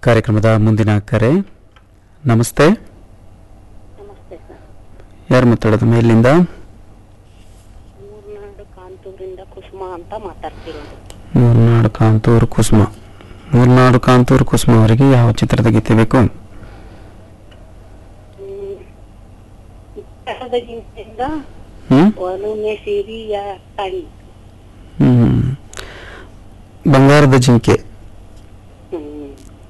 ಕಾರ್ಯಕ್ರಮದ ಮುಂದಿನ ಕರೆ ನಮಸ್ತೆ ನಮಸ್ತೆ ಸರ್ ಯಾರು ಮಾತಾಡೋದು ಮೇಲಿಂದ ಮೂರ್ನಾಡು ಕಾಂತೂರಿಂದ ಕುಸುಮ ಅಂತ ಮಾತಾಡ್ತಿರೋದು ಮೂರ್ನಾಡು ಕಾಂತೂರು ಕುಸುಮ ಮೂರ್ನಾಡು ಕಾಂತೂರು ಕುಸುಮ ಅವರಿಗೆ ಯಾವ ಚಿತ್ರದ ಗೀತೆ ಬೇಕು ಹ್ಮ್. ಉತ್ತರದ ಜಿಂಕೆಯಿಂದ ಹ್ಮ್ ಒಲುಮೆ ಸಿರಿಯ ಕಣ್ ಹ್ಮ್ ಬಂಗಾರದ ಜಿಂಕೆ ಹ್ಮ್.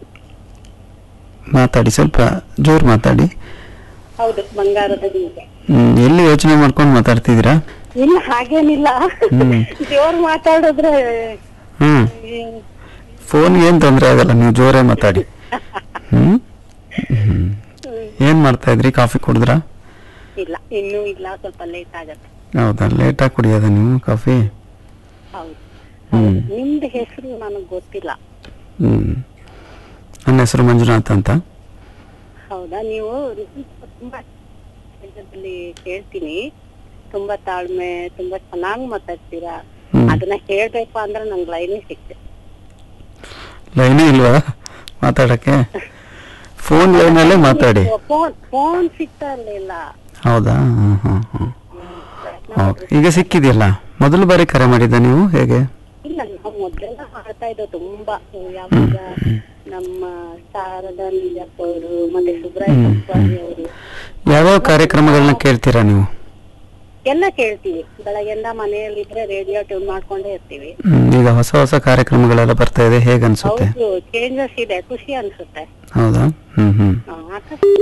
ಮಾತಾಡಿ ಸ್ವಲ್ಪ ಜೋರು ಮಾತಾಡಿ ಹೌದು ಬಂಗಾರದ ಜಿಂಕೆ ಹ್ಮ್ ಎಲ್ಲಿ ಯೋಚನೆ ಮಾಡ್ಕೊಂಡು ಮಾತಾಡ್ತಿದ್ದೀರಾ ಇಲ್ಲ ಹಾಗೇನಿಲ್ಲ ಹ್ಮ್. ಜೋರ್ ಮಾತಾಡಿದ್ರೆ ಹ್ಮ್ ಏ- ಫೋನ್ ಏನ್ ತೊಂದರೆ ಆಗಲ್ಲ ನೀವು ಜೋರೇ ಮಾತಾಡಿ ಹ್ಮ್ ಹ್ಮ್ ಏನ್ ಮಾಡ್ತಾ ಇದ್ರಿ ಕಾಫಿ ಕುಡಿದ್ರಾ ಇಲ್ಲ ಇನ್ನೂ ಇಲ್ಲ ಸ್ವಲ್ಪ ಲೇಟ್ ಆಗತ್ತೆ ಹೌದಾ ಲೇಟಾಗಿ ಕುಡಿಯೋದ ನೀವು ಕಾಫಿ ಹೌದು ಹ್ಮ್. ಹೌದು. ನಿಮ್ದು ಹೆಸರು ನನಗೆ ಗೊತ್ತಿಲ್ಲ ಹ್ಮ್ ನನ್ನ ಹೆಸರು ಮಂಜುನಾಥ್ ಅಂತ ಹೌದಾ ನೀವು ತುಂಬಾ ಇದರಲ್ಲಿ ಕೇಳ್ತೀನಿ ತುಂಬಾ ತಾಳ್ಮೆ ತುಂಬಾ ಚೆನ್ನಾಗಿ ಮಾತಾಡ್ತೀರಾ ಹ್ಮ್. ಅದನ್ನ ಹೇಳ್ಬೇಕು ಅಂದ್ರೆ ನಂಗೆ ಲೈನೇ ಸಿಕ್ತೆ ಲೈನೇ ಇಲ್ವಾ ಮಾತಾಡಕ್ಕೆ ಫೋನ್ ಲೈನಲ್ಲೇ ಮಾತಾಡಿ ಫೋನ್ ಫೋನ್ ಸಿಗ್ತಾ ಇರ್ಲಿಲ್ಲ ಹೌದಾ ಹ್ಮ್ ಹ್ಮ್ ಹ್ಮ್ ಓಕೆ ಈಗ ಸಿಕ್ಕಿದೆಯಲ್ಲ ಮೊದಲು ಬಾರಿ ಕರೆ ಮಾಡಿದ್ದ ನೀವು ಹೇಗೆ ಇಲ್ಲ ನಾವು ಮೊದ್ಲೆಲ್ಲ ಮಾಡ್ತಾ ಇದ್ದೋ ತುಂಬಾ ಯಾವಾಗ ನಮ್ಮ ಶಾರದಾ ನಿಜಪ್ಪ ಅವರು ಮತ್ತೆ ಸುಬ್ರಾಯ ಸಂಸ್ವಾಮಿ ಅವರು ಯಾವ್ಯಾವ ಕಾರ್ಯಕ್ರಮಗಳನ್ನ ಕೇಳ್ತೀರಾ ನೀವು ಎಲ್ಲ ಕೇಳ್ತೀವಿ ಬೆಳಗ್ಗೆಯಿಂದ ಮನೆಯಲ್ಲಿದ್ರೆ ರೇಡಿಯೋ ಟ್ಯೂನ್ ಮಾಡ್ಕೊಂಡೇ ಇರ್ತೀವಿ ಹ್ಮ್, ಈಗ ಹೊಸ ಹೊಸ ಕಾರ್ಯಕ್ರಮಗಳೆಲ್ಲ ಬರ್ತಾ ಇದೆ ಹೇಗೆ ಅನ್ಸುತ್ತೆ ಹೌದು ಚೇಂಜಸ್ ಇದೆ ಖುಷಿ ಅನ್ಸುತ್ತೆ ಹೌದಾ ಹ್ಮ್ ಹ್ಮ್ ಆ, ಆಕಸ್ಮಿಕ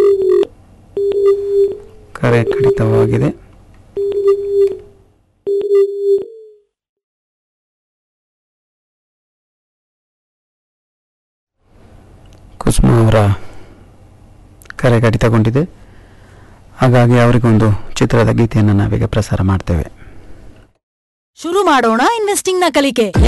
ಕರೆ ಕಡಿತವಾಗಿದೆ ಕುಸುಮ ಅವರ ಕರೆ ಕಡಿತಗೊಂಡಿದೆ ಹಾಗಾಗಿ ಅವರಿಗೊಂದು ಚಿತ್ರದ ಗೀತೆಯನ್ನು ನಾವೀಗ ಪ್ರಸಾರ ಮಾಡ್ತೇವೆ ಶುರು ಮಾಡೋಣ ಇನ್ವೆಸ್ಟಿಂಗ್ ನ ಕಲಿಕೆ